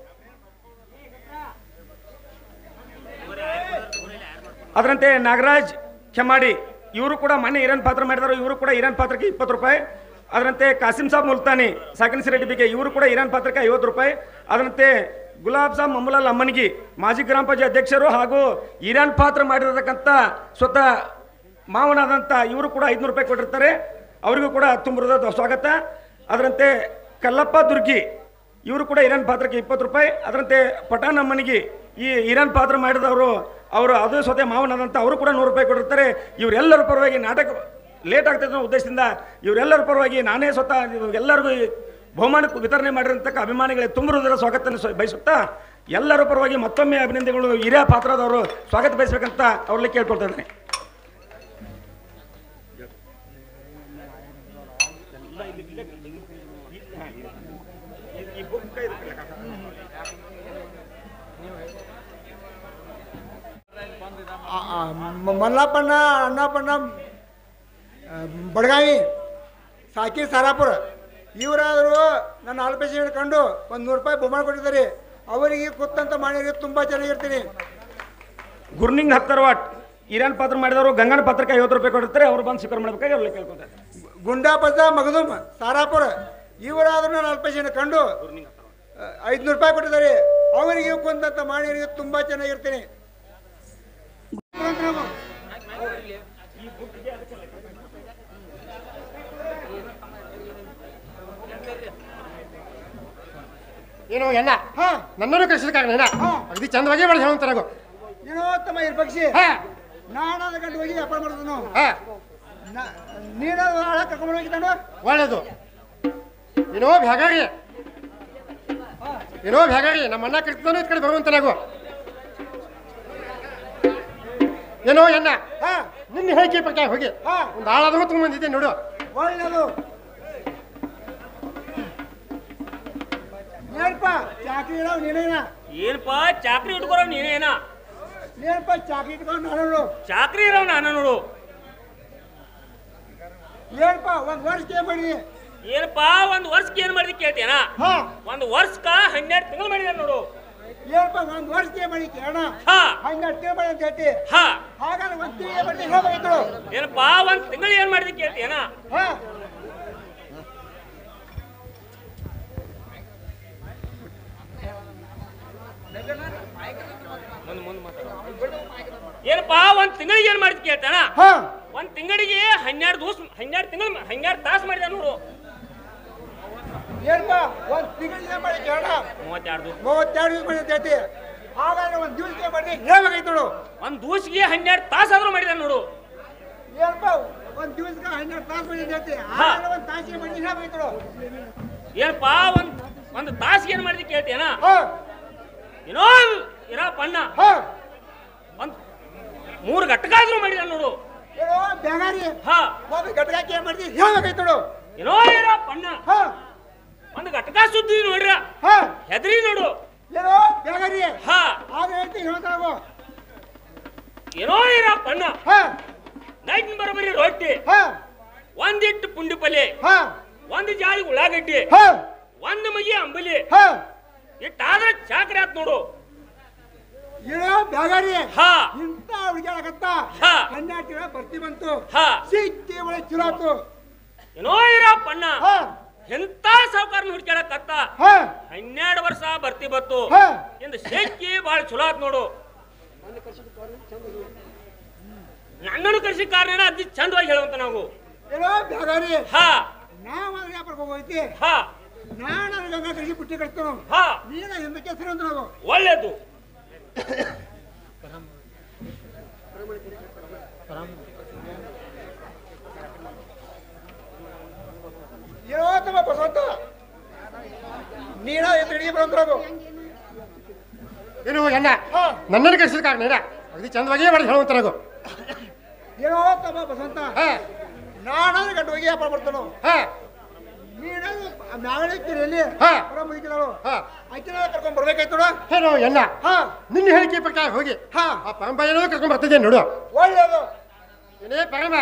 ಅದರಂತೆ ನಾಗರಾಜ್ ಕೆಮ್ಮಾಡಿ ಇವರು ಕೂಡ ಮೊನ್ನೆ ಇರಾನ್ ಪಾತ್ರ ಮಾಡಿದಾರೆ ಇವರು ಕೂಡ ಇರಾನ್ ಪಾತ್ರಕ್ಕೆ ಇಪ್ಪತ್ತು ರೂಪಾಯಿ ಅದರಂತೆ ಕಾಸಿಂ ಸಾಬ್ ಮುಲ್ತಾನಿ ಸಾಕಿನ್ ಸಿರೆಡ್ಡಿ ಬಿಗೆ ಇವರು ಕೂಡ ಇರಾನ್ ಪಾತ್ರಕ್ಕೆ ಐವತ್ತು ರೂಪಾಯಿ ಅದರಂತೆ ಗುಲಾಬ್ ಸಾಬ್ ಮಮ್ಮಲಾಲ್ ಅಮ್ಮನಿಗಿ ಮಾಜಿ ಗ್ರಾಮ ಪಂಚಾಯತ್ ಅಧ್ಯಕ್ಷರು ಹಾಗೂ ಇರಾನ್ ಪಾತ್ರ ಮಾಡಿರತಕ್ಕಂಥ ಸ್ವತಃ ಮಾವನಾದಂಥ ಇವರು ಕೂಡ ಐದುನೂರು ರೂಪಾಯಿ ಕೊಟ್ಟಿರ್ತಾರೆ ಅವರಿಗೂ ಕೂಡ ತುಂಬಿರೋದ ಸ್ವಾಗತ ಅದರಂತೆ ಕಲ್ಲಪ್ಪ ದುರ್ಗಿ ಇವರು ಕೂಡ ಹಿರಿಯನ್ ಪಾತ್ರಕ್ಕೆ ಇಪ್ಪತ್ತು ರೂಪಾಯಿ ಅದರಂತೆ ಪಠಾಣ್ ಅಮ್ಮನಿಗೆ ಈ ಹಿರಿಯನ್ ಪಾತ್ರ ಮಾಡಿದವರು ಅವರು ಅದು ಸ್ವತಃ ಮಾವನದಂತ ಅವರು ಕೂಡ ನೂರು ರೂಪಾಯಿ ಕೊಟ್ಟಿರ್ತಾರೆ ಇವರೆಲ್ಲರ ಪರವಾಗಿ ನಾಟಕ ಲೇಟ್ ಆಗ್ತದೆ ಅನ್ನೋ ಉದ್ದೇಶದಿಂದ ಇವರೆಲ್ಲರ ಪರವಾಗಿ ನಾನೇ ಸ್ವತಃ ಎಲ್ಲರಿಗೂ ಈ ಬಹುಮಾನ ವಿತರಣೆ ಮಾಡಿರ್ತಕ್ಕ ಅಭಿಮಾನಿಗಳಿಗೆ ತುಂಬ ಹೃದಯದ ಸ್ವಾಗತ ಬಯಸುತ್ತಾ ಎಲ್ಲರ ಪರವಾಗಿ ಮತ್ತೊಮ್ಮೆ ಅಭಿನಂದನೆಗಳು ಹಿರಿಯ ಪಾತ್ರದವರು ಸ್ವಾಗತ ಬಯಸಬೇಕಂತ ಅವ್ರಲ್ಲಿ ಕೇಳ್ಕೊಳ್ತಾ ಇದ್ದೀನಿ ಆ, ಆ, ಮ- ಮಲ್ಲಪ್ಪಣ್ಣ ಅಣ್ಣಪ್ಪಣ್ಣ ಆ, ಬಡಗಾವಿ ಸಾಕಿ ಸಾರಾಪುರ ಇವರಾದರೂ ನನ್ನ ಅಲ್ಪೇಶ ಹಿಡ್ಕೊಂಡು ಒಂದು ನೂರು ರೂಪಾಯಿ ಬಹುಮಾನ ಕೊಟ್ಟಿದ್ದಾರೆ ಅವರಿಗೆ ಕೂತಂತ ಮಾಡಿದ್ರೆ ತುಂಬ ಚೆನ್ನಾಗಿರ್ತೀನಿ ಗುರ್ನಿಂಗ್ ಹತ್ತರವಾಟ್ ಹಿರಿಯನ್ ಪಾತ್ರ ಮಾಡಿದವರು ಗಂಗನ ಪಾತ್ರಕ್ಕೆ ಐವತ್ತು ರೂಪಾಯಿ ಕೊಟ್ಟಿರ್ತಾರೆ ಅವ್ರು ಬಂದು ಸ್ವೀಕಾರ ಮಾಡ್ಬೇಕಾಗಿ ಅವ್ರಲ್ಲಿ ಕೇಳ್ಕೊತಾರೆ ಗುಂಡಾಪದ ಮಗದುಮ್ ಸಾರಾಪುರ ಇವರಾದರೂ ನನ್ನ ಅಲ್ಪೇಶ ಹಿಡ್ಕೊಂಡು ಐದುನೂರು ರೂಪಾಯಿ ಕೊಟ್ಟಿದ್ದಾರೆ ಅವರಿಗೆ ಕುಂತಂತ ಮಾಡಿದ್ರೆ ತುಂಬ ಚೆನ್ನಾಗಿರ್ತೀನಿ ಏನು ಎಣ್ಣ ಹಾ ನನ್ನನ್ನು ಕಳಿಸಿದ ಕಾರಣ ಏನ ಹಾ. ಅಗದಿ ಚಂದವಾಗಿ ಮಾಡಿ ಹೇಳೋ ತನಗು ಏನೋ ತಮ್ಮ ಇರ್ಪಕ್ಷಿ ಹಾ ನಾನಾದ ಗಂಟು ಹೋಗಿ ವ್ಯಾಪಾರ ಮಾಡಿದ್ರು ಹಾ ನೀನು ಹಾಳ ಕರ್ಕೊಂಡು ಹೋಗಿದ್ದಾನು ಒಳ್ಳೇದು ಏನೋ ಬ್ಯಾಗಾರಿ ಏನೋ ಬ್ಯಾಗಾರಿ ನಮ್ಮ ಅಣ್ಣ ಕರಿತಾನು ಇದ್ ಕಡೆ ಬರುವಂತ ನಾವು ಏನೋ ಎಣ್ಣ ಹಾ ನಿನ್ನ ಹೇಳಿಕೆ ಪ್ರಕಾರ ಹೋಗಿ ಹಾ ಒಂದು ಆಳಾದ್ರೂ ತುಂಬ ಬಂದಿದ್ದೆ ನೋಡು ಒಳ್ಳೆಯದು ಏನಪ್ಪ ಚಾಕ್ರಿ ಇಡವ್ ನೀನೇನ ಏನಪ್ಪ ಚಾಕ್ರಿ ಇಟ್ಕೊರೋ ನೀನೇನ ಏನಪ್ಪ ಚಾಕ್ರಿ ಇಟ್ಕೊಂಡು ನಾನು ಚಾಕ್ರಿ ಇರೋ ನಾನು ನೋಡು ಏನಪ್ಪ ಒಂದ್ ವರ್ಷ ಏನ್ ಮಾಡಿ ಏನಪ್ಪ ಒಂದ್ ವರ್ಷಕ್ಕೆ ಏನ್ ಮಾಡಿದ್ ಕೇಳ್ತೇನ ಹಾ ಒಂದ್ ವರ್ಷಕ್ಕ ಹನ್ನೆರಡು ತಿಂಗಳು ಮಾಡಿದ ನೋಡು ಏನಪ್ಪ ಒಂದ್ ವರ್ಷ ಏನ್ ಮಾಡಿ ಕೇಳೋಣ ಹಾ ಹಂಗ ಟೇ ಮಾಡಿ ಅಂತ ಹೇಳ್ತಿ ಹಾ ಹಾಗಾದ್ರೆ ಒಂದ್ ತಿಂಗಳು ಮಾಡಿ ಹೇಳ್ಬೇಕಿತ್ತು ಏನಪ್ಪ ಒಂದ್ ತಿಂಗಳು ಏನ್ ಮಾಡಿದ್ ಕೇಳ್ತೇನ ಹಾ ಏನಪ್ಪ ಒಂದ್ ತಿಂಗಳಿಗೆ ಏನ್ ಮಾಡಿದ್ ಕೇಳ್ತಾನ ಹಾ ಒಂದ್ ತಿಂಗಳಿಗೆ ಹನ್ನೆರಡು ದಿವಸ ಹನ್ನೆರಡು ತಿಂಗಳು ಹನ್ನೆರಡು ತಾಸು ಮಾಡಿದ ನೋಡು ಏನಪ್ಪ ಒಂದ್ ತಿಂಗಳು ಏನ್ ಮಾಡಿ ಕೇಳೋಣ ಮೂವತ್ತೆರಡು ದಿವಸ ಮೂವತ್ತೆರಡು ದಿವಸ ಮಾಡಿ ಅಂತ ಹೇಳ್ತಿ ಹಾಗಾದ್ರೆ ಒಂದ್ ದಿವಸಕ್ಕೆ ಮಾಡಿ ಹೇಳ್ಬೇಕಾಯ್ತು ನೋಡು ಒಂದ್ ದಿವಸಿಗೆ ಹನ್ನೆರಡು ತಾಸು ಆದ್ರೂ ಮಾಡಿದ ನೋಡು ಏನಪ್ಪ ಒಂದ್ ದಿವಸಕ್ಕೆ ಹನ್ನೆರಡು ತಾಸು ಮಾಡಿ ಅಂತ ಹೇಳ್ತಿ ಹಾಗಾದ್ರೆ ಒಂದ್ ತಾಸಿಗೆ ಮಾಡಿ ಹೇಳ್ಬೇಕಾಯ್ತು ನೋಡು ಏನಪ್ಪ ಒಂದ್ ಒಂದ್ ತಾಸಿಗೆ ಏನ್ ಮಾಡಿದ್ ಕೇಳ್ತೇನ ಹಾ ಏನೋ ಇರ ಪಣ್ಣ ಹಾ ಒಂದ್ ಮೂರು ಘಟ್ಟಕಾದ್ರೂ ಮಾಡಿದ ನೋಡು ಏನೋ ಬ್ಯಾಗಾರಿ ಹಾ ಒಂದು ಗಟ್ಟಾಕಿ ಏನ್ ಮಾಡ್ತಿ ಹೇಳ್ಬೇಕಾಯ್ತು ನೋಡು ಏನೋ ಇರ ಪಣ್ಣ ಹಾ ಒಂದ್ ಘಟಕ ಸುದ್ದಿ ನೋಡ್ರ ಹಾ ಹೆದರಿ ನೋಡು ಏನೋ ಬ್ಯಾಗಾರಿ ಹಾ ಆಗ ಹೇಳ್ತಿ ಹೇಳ್ತಾವು ಏನೋ ಇರ ಪಣ್ಣ ಹಾ ನೈಟ್ ಬರೋಬರಿ ರೊಟ್ಟಿ ಹಾ ಒಂದಿಟ್ಟು ಪುಂಡಿ ಪಲ್ಯ ಹಾ ಒಂದ್ ಜಾಳಿ ಉಳ್ಳಾಗಡ್ಡಿ ಹಾ ಒಂದ್ ಮಗಿ ಅಂಬಲಿ ಹಾ ಇಟ್ಟಾದ್ರೆ ಚಾಕ್ರಿ ಆತ್ ನೋಡು ಏನೋ ಬ್ಯಾಗಾರಿ ಹಾ ಇಂತ ಹುಡುಗಾಡಕತ್ತ ಹಾ. ಹನ್ನೆರಡು ತಿಂಗಳ ಬರ್ತಿ ಬಂತು ಹಾ ಸಿಕ್ಕಿ ಒಳ್ಳೆ ಚಲೋ ಆತು ಏನೋ ಇರ ಪಣ್ಣ ಹಾ ಎಂತ ಸಾವುಕಾರನ ಹುಡ್ಕ್ಯಾಡಕತ್ತ ಹಾ ಹನ್ನೆರಡು ವರ್ಷ ಬರ್ತಿ ಬತ್ತು ಹಾ ಇಂದ ಶೇಕಿ ಬಾಳ ಚಲೋ ಆತ್ ನೋಡು ನನ್ನನ್ನು ಕರ್ಸಿ ಕಾರಣ ಅತಿ ಚಂದವಾಗಿ ಹೇಳುವಂತ ನಾವು ಏನೋ ಬ್ಯಾಗಾರಿ ಹಾ ನಾವ್ ಅದ್ರ ವ್ಯಾಪಾರಕ್ಕೆ ಹೋಗೈತಿ ಹಾ ನಾನು ಅದ್ರ ಗಂಗಾ ಕೃಷಿ ಪುಟ್ಟಿ ಕಟ್ತಾನು ಹಾ ನೀನ ಹಿಂದಕ್ಕೆ ಹೆಸರು ಅಂತ ನಾವು ಒಳ್ಳೇದು ಏನೋ ತಮ್ಮ ಬಸವಂತ ನೀನ ಎದುರಿಗೆ ಬರೋದ್ರಾಗು ಏನು ಎಣ್ಣ ಹಾ ನನ್ನನ್ನು ಕಳಿಸಿದ ಕಾರಣ ಏನ ಅಗದಿ ಚಂದವಾಗಿ ಮಾಡಿ ಹೇಳುವಂತ ನಾವು ಏನೋ ತಮ್ಮ ಬಸವಂತ ಹಾ ನಾನಾದ್ರೆ ಗಂಟು ಹೋಗಿ ವ್ಯಾಪಾರ ಬರ್ತಾನು ಹಾ ನೀನು ನಾಳೆ ಕಿರಿಯಲ್ಲಿ ಹಾ. ಹೊರ ಮುಗಿದಳು ಹಾ ಆಕಿನ ಕರ್ಕೊಂಡ್ ಬರ್ಬೇಕಾಯ್ತು ನೋಡು. ಏನು ಎಣ್ಣ ಹಾ ನಿನ್ನ ಹೇಳಿಕೆ ಪ್ರಕಾರ ಹೋಗಿ ಹಾ ಆ ಪರಂಪ ಏನೋ ಕರ್ಕೊಂಡ್ ಬರ್ತಿದ್ದೆ ನೋಡು ಒಳ್ಳೇದು ಏನೇ ಪರಮ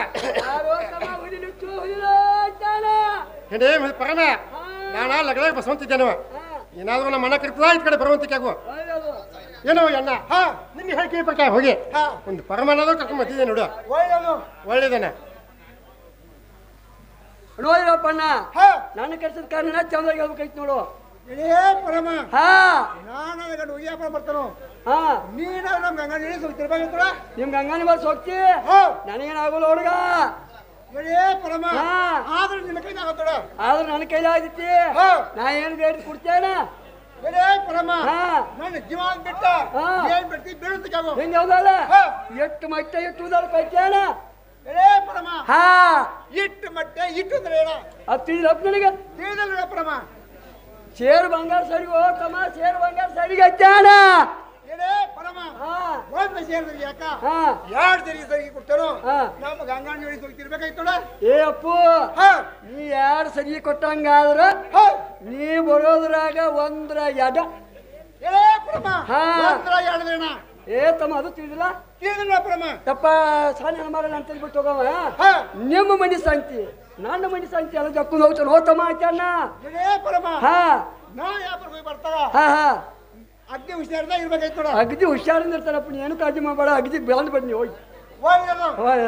ಏನೇ ಮ- ಪರಮ ನಾನ ಲಗಲ ಬಸವಂತಿದ್ದೇನವ ಏನಾದ್ರೂ ನಮ್ಮ ಮನ ಕರ್ತದ ಈ ಕಡೆ ಬರುವಂತಕ್ಕೆ ಆಗು ಏನೋ ಎಣ್ಣ ಹಾ ನಿನ್ನ ಹೇಳಿಕೆ ಪ್ರಕಾರ ಹೋಗಿ ಹಾ ಒಂದು ಪರಮ ಅನ್ನೋದು ಕರ್ಕೊಂಡ್ ಬರ್ತಿದ್ದೆ ನೋಡು ಒಳ್ಳೇದು ಒಳ್ಳೇದನ ನೋಡಿರಪ್ಪಣ್ಣ ಹಾ ನನ್ನ ಕೆಲ್ಸದ ಕಾರಣ ಚಂದ್ರಾಗಿ ಹೇಳ್ಬೇಕಾಯ್ತು ನೋಡು ಇಡೇ ಪರಮ ಹಾ ನಾನಾದ್ರೆ ಗಂಟು ಹೋಗಿ ವ್ಯಾಪಾರ ಬರ್ತಾನು ಹಾ ನೀನಾದ್ರೆ ನಮ್ಮ ಗಂಗಾ ನೀಡಿ ಸ್ವಲ್ಪ ತಿರ್ಬೇಕಾಯ್ತು ನೋಡು. ನಿಮ್ ಗಂಗಾನಿ ಬಸ್ ಹೋಗ್ತಿ ಹಾ ನನಗೇನಾಗಲ್ಲ ಹುಡುಗ ಏ ಪರಮ ಹಾ. ಆದ್ರೆ ನಿನ್ನ ಕೈದಾಗತ್ತೋಡ ಆದ್ರೆ ನನ್ನ ಕೈಲಿ ಆಗೈತಿ ಹಾ. ನಾ ಏನು ಬೇಡಿ ಕೊಡ್ತೇನ ಏ ಪರಮ ಹಾ. ನನ್ನ ಜೀವ ಬಿಟ್ಟ ಹಾ. ಏನ್ ಬಿಡ್ತಿ ಬೀಳುತ್ತಕ್ಕಾಗೋ ಹೆಂಗ ಹೌದಲ್ಲ ಹಾ. ಎಷ್ಟು ಮಟ್ಟ ಎಷ್ಟು ಉದಾರ ಕೈತೇನ ಏ ಪರಮ ಹಾ ಇಟ್ಟು ಮಟ್ಟೆ ಇಟ್ಟು ಅಂದ್ರೆ ಏನ ಅದು ತಿಳಿದಪ್ಪ ನನಗೆ ತಿಳಿದಲ್ಲ ಪರಮ ಶೇರು ಬಂಗಾರ ಸರಿಗೆ ತಮ್ಮ ಶೇರು ಬಂಗಾರ ಸರಿಗೆ ಹಚ್ಚಾನ ಏನೇ ಪರಮ ಹಾ ಒಂದು ಸೇರಿದ್ರಿ ಯಾಕ ಹಾ ಎರಡು ಸರಿ ಸರಿಗೆ ಕೊಟ್ಟರು ಹಾ. ನಮ್ಮ ಗಂಗಾಣ ಜೋಡಿ ಹೋಗ್ತಿರ್ಬೇಕಾಯ್ತೋಡ ಏ ಅಪ್ಪು ಹಾ ನೀ ಯಾರು ಸರಿ ಕೊಟ್ಟಂಗಾದ್ರ ಹಾ ನೀ ಬರೋದ್ರಾಗ ಒಂದ್ರ ಎಡ ಏನೇ ಪರಮ ಹಾ. ಒಂದ್ರ ಎರಡದೇನ ಏ ತಮ್ಮ ಅದು ತಿಳಿದಿಲ್ಲ ತಿಳಿದಿಲ್ಲ ಪರಮ ತಪ್ಪ ಸಾನಿ ಮಗನ ಅಂತ ಬಿಟ್ಟು ಹೋಗವ ಹಾ ನಿಮ್ಮ ಮನಿ ಸಂತಿ ನನ್ನ ಮನಿ ಸಂತಿ ಎಲ್ಲ ಜಕ್ಕೊಂಡು ಹೋಗ್ತಾನೆ ಹೋತಮ್ಮ ಆಚಾನ ಏನೇ ಪರಮ ಹಾ ನಾ ಯಾಪರ್ ಹೋಗಿ ಬರ್ತಾರ ಹಾ ಹಾ ಅಗ್ನಿ ಹುಷಾರ್ದ ಇರ್ಬೇಕಾಯ್ತೋಡ ಅಗದಿ ಹುಷಾರಿಂದ ಇರ್ತಾರಪ್ಪ ನೀ ಏನು ಕಾಳಜಿ ಮಾಡಬೇಡ ಅಗದಿ ಬೆಳೆದು ಬನ್ನಿ ಹೋಗಿ ಒಳ್ಳೆದು ಹೋಯ್.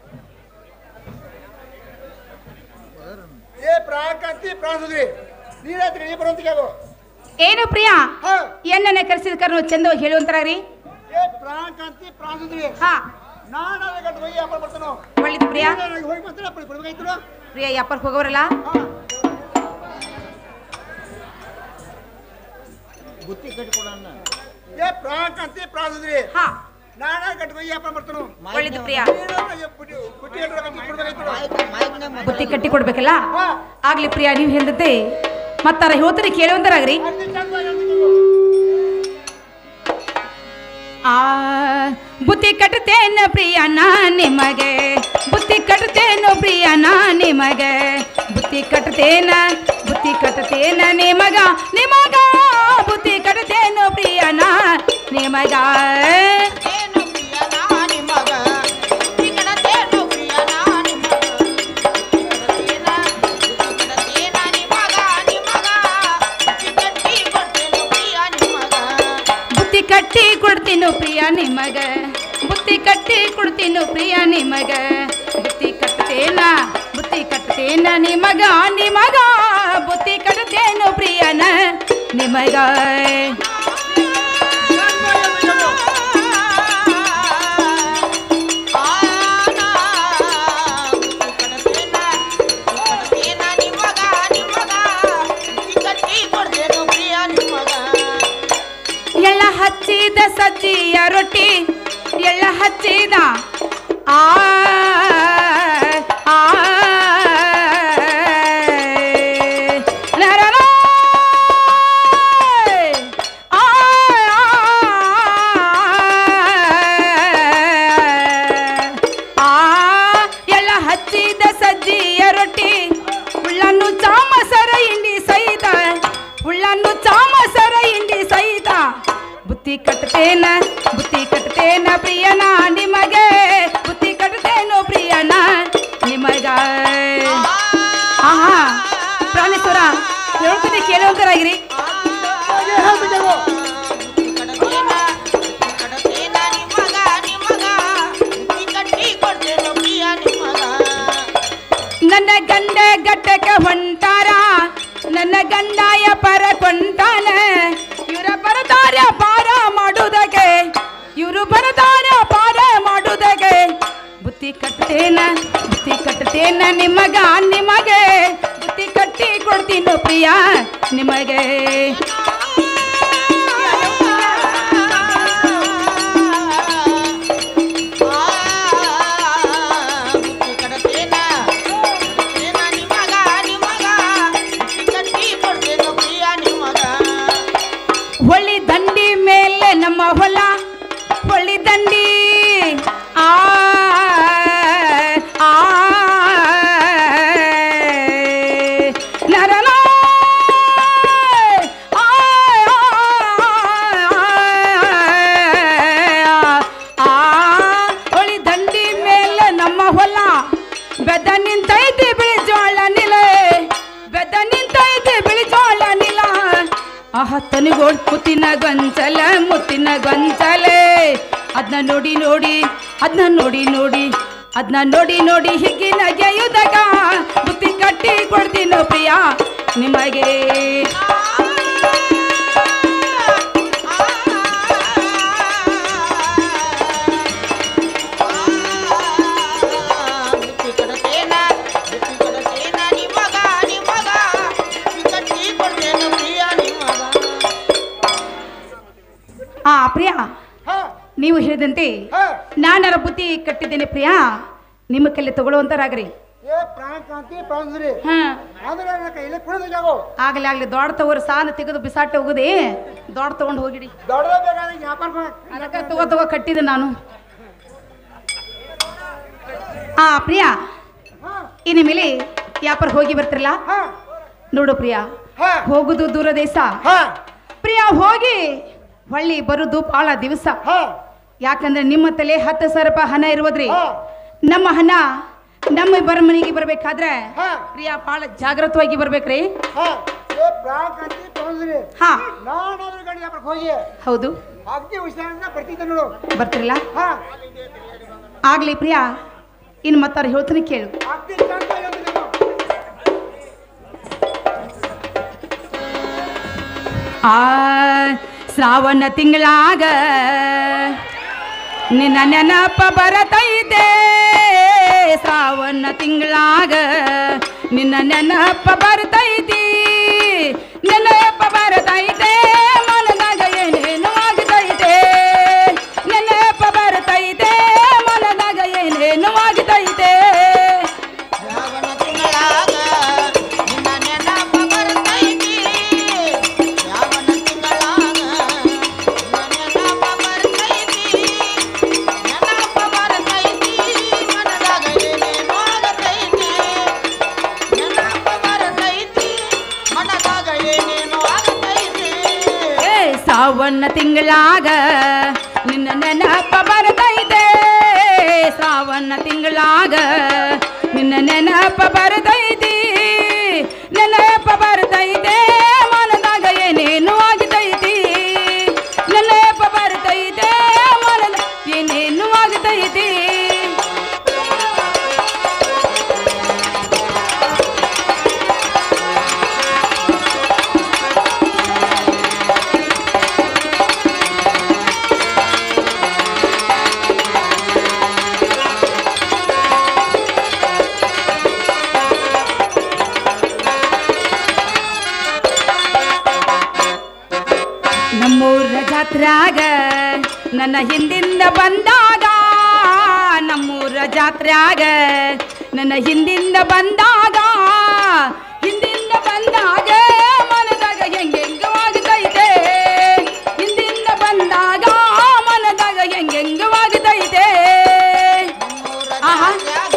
ಏ ಪ್ರಾಕಾಂತಿ ಪ್ರಾಣಸುದ್ರಿ ನೀರಾತ್ರಿ ನೀ ಬರೋಂತಿಗಾಗೋ ಏನು ಪ್ರಿಯಾ ಹಾ ಎಣ್ಣನೆ ಕರೆಸಿದ ಕರ್ನು ಚಂದವಾಗಿ ಹೇಳುವಂತಾರಿ ಏ ಪ್ರಾಕಾಂತಿ ಪ್ರಾಣಸುದ್ರಿ ಹಾ ನಾನು ಗಂಟು ಹೋಗಿ ವ್ಯಾಪಾರ ಬರ್ತಾನೋ ಒಳ್ಳೆದು ಪ್ರಿಯಾ ನೀರಾತ್ರಿ ಹೋಗಿ ಬರ್ತಾನೆ ಅಪ್ಪ ಕೊಡ್ಬೇಕಾಯ್ತೋಡ ಪ್ರಿಯಾ ಯಾಪರ್ಕ್ ಹೋಗೋರಲ್ಲ ಹಾ ಏ ಪ್ರಾಕಾಂತಿ ಪ್ರಾಣಸುದ್ರಿ ಹಾ ನಾನ ಗಂಟು ಹೋಗಿ ವ್ಯಾಪಾರ ಬರ್ತಾನೋ ಒಳ್ಳೆದು ಪ್ರಿಯಾ ಬುಟ್ಟಿ ಕೊಡ್ಬೇಕಾಯ್ತೋಡ ಬುತ್ತಿ ಕಟ್ಟಿ ಕೊಡ್ಬೇಕಲ್ಲ ಹಾ ಆಗ್ಲಿ ಪ್ರಿಯಾ ನೀವು ಹೇಳ್ದತೆ ಮತ್ತಾರ ಹೇಳ್ತಾರೆ ಕೇಳುವಂತಾರಾಗ್ರಿ ಅರ್ಧಿ ಚಂದ ಆ ಬುತ್ತಿ ಕಟ್ತೇನ ಪ್ರಿಯ ನಾ ನಿಮಗೆ ಬುತ್ತಿ ಕಟ್ತೇನು ಪ್ರಿಯ ನಾ ನಿಮಗೆ ಬುತ್ತಿ ಕಟ್ತೇನ ಬುತ್ತಿ ಕಟ್ತೇನ ನಿಮಗ ನಿಮಗ ಬುತ್ತಿ ಕಟ್ತೇನು ಪ್ರಿಯ ನಾ ನಿಮಗ ಬುತ್ತಿ ಕಟ್ಟಿ ಕೊಡ್ತೀನು ಪ್ರಿಯ ನಿಮಗ ಬುತ್ತಿ ಕಟ್ಟಿ ಕೊಡ್ತೀನು ಪ್ರಿಯ ನಿಮಗ ಬುತ್ತಿ ಕಟ್ತೇನ ಬುತ್ತಿ ಕಟ್ತೇನ ನಿಮಗ ನಿಮಗ ಬುತ್ತಿ ಕಟ್ತೇನು ಪ್ರಿಯನ ನಿಮಗ ಎಳ್ಳ ಹಚ್ಚಿದ ಸಜ್ಜಿಯ ರೊಟ್ಟಿ ಎಳ್ಳ ಹಚ್ಚಿದ ಆ ಆ ನರನ ಆ ಆ ಎಳ್ಳ ಹಚ್ಚಿದ ಸಜ್ಜಿಯ ರೊಟ್ಟಿ ಉಳ್ಳನ್ನು ಚಾಮಸರ ಇಂಡಿ ಸಹಿತ ಉಳ್ಳನ್ನು ಚಾಮಸರ ಇಂಡಿ ಸಹಿತ ಬುತ್ತಿ ಕಟ್ತೇನ ಬುತ್ತಿ ಕಟ್ತೇನ ಪ್ರಿಯನ ನಿಮಗೆ ಬುತ್ತಿ ಕಟ್ತೇನು ಪ್ರಿಯನ ನಿಮಗ ಆಹಾ ಪ್ರಾಣೇಶ್ವರ ಹೇಳ್ತೀನಿ ಕೇಳುವಂತರಾಗಿರಿ ನನ್ನ ಗಂಡ ಗಟ್ಟಕ್ಕೆ ಹೊಂಟಾರ ನನ್ನ ಗಂಡಾಯ ಪರ ಕೊಂಟಾನ ಇವರ ಬರದಾರ ಪಾರ ಮಾಡುವುದಕ್ಕೆ ಇವರು ಬರದಾರ ಪಾರ ಮಾಡುವುದಕ್ಕೆ ಬುತ್ತಿ ಕಟ್ತೇನ ಬುತ್ತಿ ಕಟ್ತೇನ ನಿಮಗ ನಿಮಗೆ ಬುತ್ತಿ ಕಟ್ಟಿ ಕೊಡ್ತೀನಿ ಪ್ರಿಯ ನಿಮಗೆ ಹೊಳ್ಳಿ ದಂಡಿ ಮೇಲೆ ನಮ್ಮ ಹೊಲ ಹೊಳ್ಳಿ ದಂಡಿ ಆ ಆ ನರನ ಆ, ಆ, ಹೊಳಿ ದಂಡಿ ಮೇಲೆ ನಮ್ಮ ಹೊಲ ಬೆದ ನಿಂತೈತಿ ಬಿಳಿ ಜೋಳ ನಿಲ ಬೆದ ನಿಂತೈತಿ ಬಿಳಿ ಜೋಳ ನಿಲ ಆಹ ತನಿಗೋಳ್ ಮುತ್ತಿನ ಗೊಂಚಲ ಮುತ್ತಿನ ಗೊಂಚಲೆ ಅದನ್ನ ನೋಡಿ ನೋಡಿ ಅದನ್ನ ನೋಡಿ ನೋಡಿ ಅದನ್ನ ನೋಡಿ ನೋಡಿ ಹಿಗ್ಗಿನ ಗೆಯುದಾಗ ಬುತ್ತಿ ಕಟ್ಟಿ ಕೊಡ್ತೀನೋ ಪ್ರಿಯ ನಿಮಗೆ ಕಟ್ತೇನ ಪ್ರಿಯ ಹಾ ನೀವು ಹೇಳಿದಂತೆ ಹಾ ನಾನರ ಬುದ್ಧಿ ಕಟ್ಟಿದ್ದೇನೆ ಪ್ರಿಯ ನಿಮ್ಮ ಕೈಲಿ ತಗೊಳ್ಳುವಂತರಾಗ್ರಿ ಏ ಪ್ರಾಣ ಕಾಂತಿ ಪ್ರಾಣದ್ರಿ ಹಾ ಆದ್ರೆ ನನ್ನ ಕೈಲಿ ಕುಡಿದ ಜಾಗೋ ಆಗ್ಲಿ ಆಗ್ಲಿ ದೊಡ್ಡ ತಗೋರಿ ಸಾಲ ತೆಗೆದು ಬಿಸಾಟೆ ಹೋಗುದಿ ದೊಡ್ಡ ತಗೊಂಡು ಹೋಗಿಡಿ ದೊಡ್ಡದ ಬೇಕಾದ ವ್ಯಾಪಾರ ಅದಕ್ಕೆ ತಗೋ ತಗೋ ಕಟ್ಟಿದೆ ನಾನು ಆ ಪ್ರಿಯ ಹಾ ಇನ್ನು ಮೇಲೆ ವ್ಯಾಪಾರ ಹೋಗಿ ಬರ್ತಿರಲ್ಲ ಹಾ ನೋಡು ಪ್ರಿಯ ಹಾ ಹೋಗುದು ದೂರ ದೇಶ ಹಾ ಪ್ರಿಯ ಹೋಗಿ ಹೊಳ್ಳಿ ಬರುದು ಬಹಳ ದಿವಸ ಹಾ ಯಾಕಂದ್ರೆ ನಿಮ್ಮ ತಲೆ ಹತ್ತು ಸಾವಿರ ರೂಪಾಯಿ ಹಣ ಇರುವುದ್ರಿ ಹಾ. ನಮ್ಮ ಹಣ ನಮ್ಮ ಬರ ಮನೆಗೆ ಬರ್ಬೇಕಾದ್ರೆ ಹಾ. ಪ್ರಿಯ ಬಹಳ ಜಾಗೃತವಾಗಿ ಬರ್ಬೇಕ್ರಿ ಹಾ ಏ ಪ್ರಾಣ ಕಾಂತಿ ಪ್ರಾಣದ್ರಿ ಹಾ ನಾನು ಅದ್ರ ಗಡಿ ವ್ಯಾಪಾರಕ್ಕೆ ಹೋಗಿ ಹೌದು ಅಗ್ದಿ ಹುಷಾರಿಂದ ಬರ್ತಿದ್ದೆ ನೋಡು ಬರ್ತಿರಲ್ಲ ಹಾ ಆಗ್ಲಿ ಪ್ರಿಯ ಇನ್ನು ಮತ್ತಾರು ಹೇಳ್ತೀನಿ ಕೇಳು ಅಗ್ದಿ ಚಂದ ಹೇಳ್ತೀನಿ ನಾನು. ಆ ಶ್ರಾವಣ ತಿಂಗಳಾಗ ನಿನ್ನ ನೆನಪ ಬರತೈತೆ ಶ್ರಾವಣ ತಿಂಗಳಾಗ ನಿನ್ನ ನೆನಪ ಬರ್ತೈತಿ ನೆನಪ ಬರ್ತೈತೆ ಮನದಾಗ ಏನೇನು ಆಗತೈತೆ ನೆನಪ ಬರ್ತೈತೆ ಮನದಾಗ ಏನೇನು ಆಗತೈತೆ ಶ್ರಾವಣ ತಿಂಗಳಾಗ ನಿನ್ನ ನೆನಪ ಬರ್ತೈತಿ ಶ್ರಾವಣ ತಿಂಗಳಾಗ ನಿನ್ನ ನೆನಪ ಬರ್ತೈತಿ ನೆನಪ ಬರ್ತೈತಿ ಮನದಾಗ ಏನೇನೋ ಆಗತೈತಿ ನೆನಪ ಬರ್ತೈತಿ ಮನದಾಗ ಏನೇನೋ ಆಗತೈತಿ ಏ ಸಾವನ್ನ ತಿಂಗಳಾಗ ನಿನ್ನ ನೆನಪ ಬರ್ತೈತೆ ಸಾವನ್ನ ತಿಂಗಳಾಗ ನಿನ್ನ ನೆನಪ ಬರ್ತೈತಿ ನೆನಪ ಬರ್ತೈತೆ ಮನದಾಗ ಏನೇನು ಆಗತೈತಿ ನೆನಪ ಬರ್ತೈತೆ ಮನದ ಏನೇನು ಆಗತೈತಿ ನಮ್ಮೂರ ಜಾತ್ರ್ಯಾಗ ನನ್ನ ಹಿಂದಿಂದ ಬಂದಾಗ ನಮ್ಮೂರ ಜಾತ್ರ್ಯಾಗ ನನ್ನ ಹಿಂದಿಂದ ಬಂದಾಗ ಹಿಂದಿಂದ ಬಂದಾಗ ಮನದಾಗ ಹೆಂಗೆಂಗವಾಗತೈತೆ ಹಿಂದಿಂದ ಬಂದಾಗ ಮನದಾಗ ಹೆಂಗೆಂಗವಾಗತೈತೆ ಆಹಾ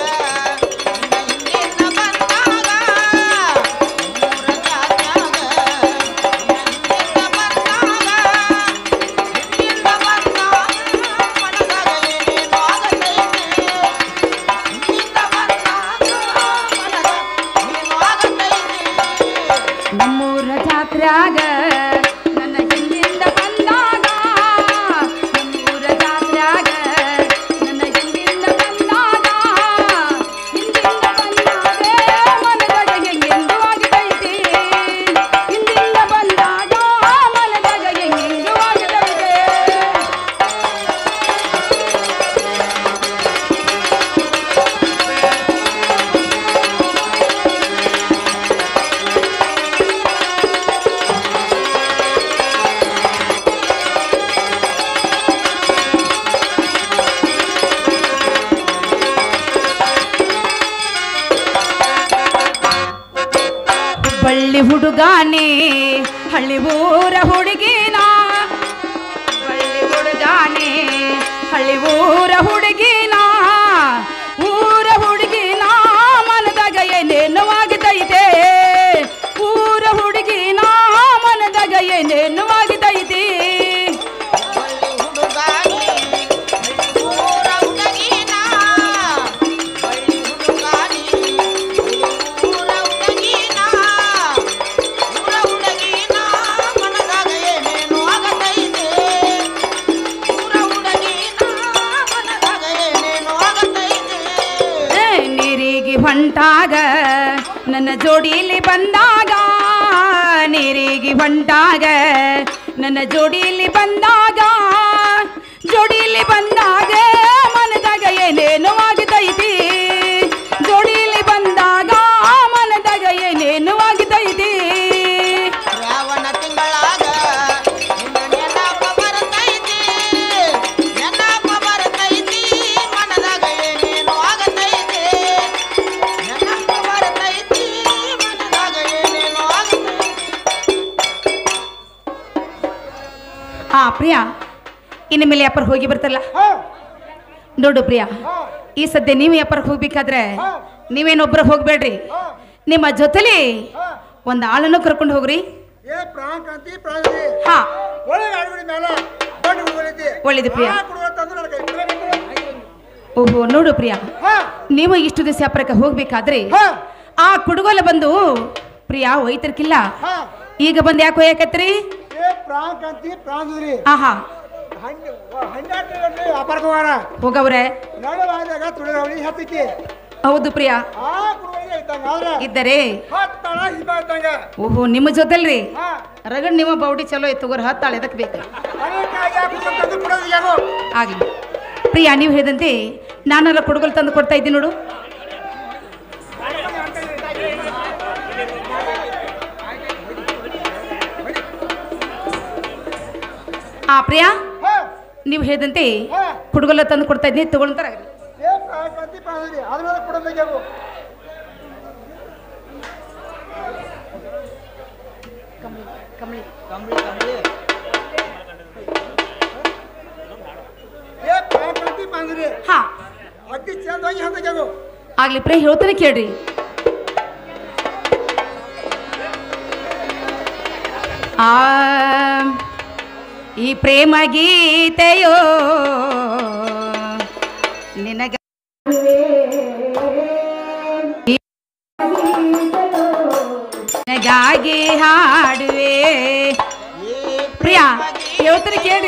ನಮ್ಮೂರ ಜಾತ್ರ್ಯಾಗ ನನ್ನ ಹಿಂದಿಂದ ಬಂದಾಗ ನಮ್ಮೂರ ಜಾತ್ರ್ಯಾಗ ನನ್ನ ಹಿಂದಿಂದ ಬಂದಾಗ ಹಿಂದಿಂದ ಬಂದಾಗ ಮನದಾಗ ಹೆಂಗೆಂದು ಆಗತೈತಿ ಹಿಂದಿಂದ ಬಂದಾಗ ಮನದಾಗ ಹೆಂಗೆಂದು ಆಗತೈತೆ ಬಳ್ಳಿ ಹುಡುಗಾನೆ ಹಳ್ಳಿ ಊರ ಹುಡುಗಿನ ಬಳ್ಳಿ ಹುಡುಗಾನೆ ಹಳ್ಳಿ ಊರ ಹುಡುಗಿನ ಊರ ಹುಡುಗಿನ ಮನದಾಗ ಏನೇನು ಆಗತೈತೆ ಊರ ಹುಡುಗಿನ ಮನದಾಗ ಏನೇನು ಆಗತೈತಿ ಏ, ನೀರಿಗೆ ಹೊಂಟಾಗ ನನ್ನ ಜೋಡಿಲಿ ಬಂದಾಗ ನೀರಿಗೆ ಹೊಂಟಾಗ ನನ್ನ ಜೋಡಿಲಿ ಬಂದಾಗ ಜೋಡಿಲಿ ಬಂದಾಗ ಮನದಾಗ ಏನೇನು ಆಗತೈತಿ ಜೋಡಿಲಿ ಬಂದಾಗ ಮನದಾಗ ಏನೇನು ಆಗತೈತಿ ಶ್ರಾವಣ ತಿಂಗಳಾಗ ನಿನ್ನ ನೆನಪ ಬರ್ತೈತಿ ಪ್ರಿಯಾ ಇನ್ನು ಮೇಲೆ ವ್ಯಾಪಾರ ಹೋಗಿ ಬರ್ತಲ್ಲ ನೋಡು ಪ್ರಿಯಾ ಈ ಸದ್ಯ ನೀವು ವ್ಯಾಪಾರಕ್ಕೆ ಹೋಗ್ಬೇಕಾದ್ರೆ ನೀವೇನೊಬ್ರು ಹೋಗ್ಬೇಡ್ರಿ ನಿಮ್ಮ ಜೊತೆಲಿ ಒಂದು ಆಳನ್ನು ಕರ್ಕೊಂಡು ಹೋಗ್ರಿ ಏ ಪ್ರಾಣ ಕಾಂತಿ ಪ್ರಾಣಿ ಹಾ ಒಳಗೆ ಆಡ್ಬಿಡಿ ಮೇಲೆ ದೊಡ್ಡ ಹುಡುಗರೈತಿ ಒಳ್ಳೇದು ಪ್ರಿಯಾ ಕುಡುವ ತಂದು ನನ್ನ ಕೈ ಬಿಡ್ಬೇಕು. ಓಹೋ ನೋಡು ಪ್ರಿಯಾ ಹಾ ನೀವು ಇಷ್ಟು ದಿವಸ ವ್ಯಾಪಾರಕ್ಕೆ ಹೋಗ್ಬೇಕಾದ್ರೆ ಹಾ ಆ ಕುಡುಗೋಲ ಬಂದು ಪ್ರಿಯಾ ಒಯ್ತಿರ್ಕಿಲ್ಲ ಹಾ ಈಗ ಬಂದು ಯಾಕೆ ಒಯ್ಯಾಕತ್ರಿ ಏ ಪ್ರಾಣ ಕಾಂತಿ ಪ್ರಾಣದ್ರಿ ಆಹಾ ಹಣ್ಣು ಹನ್ನೆರಡು ಗಂಟೆ ವ್ಯಾಪಾರಕ್ಕೆ ಹೋಗೋಣ ಹೋಗವ್ರೆ ನಡುವಾದಾಗ ತುಳಿದವಳಿ ಹತ್ತೈತಿ ಹೌದು ಪ್ರಿಯಾ ಆ ಕುಡುಗಳಿಗೆ ಇದ್ದಂಗ ಆದ್ರೆ ಇದ್ದರೆ ಹತ್ತಣ ಹಿಮ ಇದ್ದಂಗ ಓಹೋ ನಿಮ್ಮ ಜೊತೆಲ್ರಿ ಹಾ ರಗಡ್ ನಿಮ್ಮ ಬೌಡಿ ಚಲೋ ಇತ್ತು ತಗೋರ್ ಹತ್ತಾಳೆ ಎದಕ್ ಬೇಕು ಅದಕ್ಕಾಗಿ ಆ ಕುಟುಂಬ ತಂದು ಕೊಡೋದು ಯಾಕೋ ಆಗ್ಲಿ ಪ್ರಿಯಾ ನೀವು ಹೇಳಿದಂತೆ ನಾನೆಲ್ಲ ಕುಡುಗಲ್ ತಂದು ಕೊಡ್ತಾ ಇದ್ದೀನಿ ನೋಡು ಆ ಪ್ರಿಯಾ ಹಾ ನೀವು ಹೇಳಿದಂತೆ ಹಾ ಕುಡುಗಲ್ಲ ತಂದು ಕೊಡ್ತಾ ಇದ್ದೀನಿ ತಗೊಳ್ತಾರ ಏ ಪ್ರಾಣ ಕಾಂತಿ ಪ್ರಾಣದ್ರಿ ಅದ್ರ ಮೇಲೆ ಕೊಡೋದು ಯಾಕೋ ಏ ಪ್ರಾಣ ಕಾಂತಿ ಪ್ರಾಣದ್ರಿ ಹಾ ಅಡ್ಡಿ ಚಂದವಾಗಿ ಹಂತ ಯಾಕೋ ಆಗ್ಲಿ ಪ್ರಿಯ ಹೇಳ್ತಾನೆ ಕೇಳ್ರಿ ಆ ಈ ಪ್ರೇಮ ಗೀತೆಯೋ ನಿನಗ ನಿನಗಾಗಿ ಹಾಡುವೆ ಪ್ರಿಯಾ ಹೇಳ್ತಾರೆ ಕೇಳ್ರಿ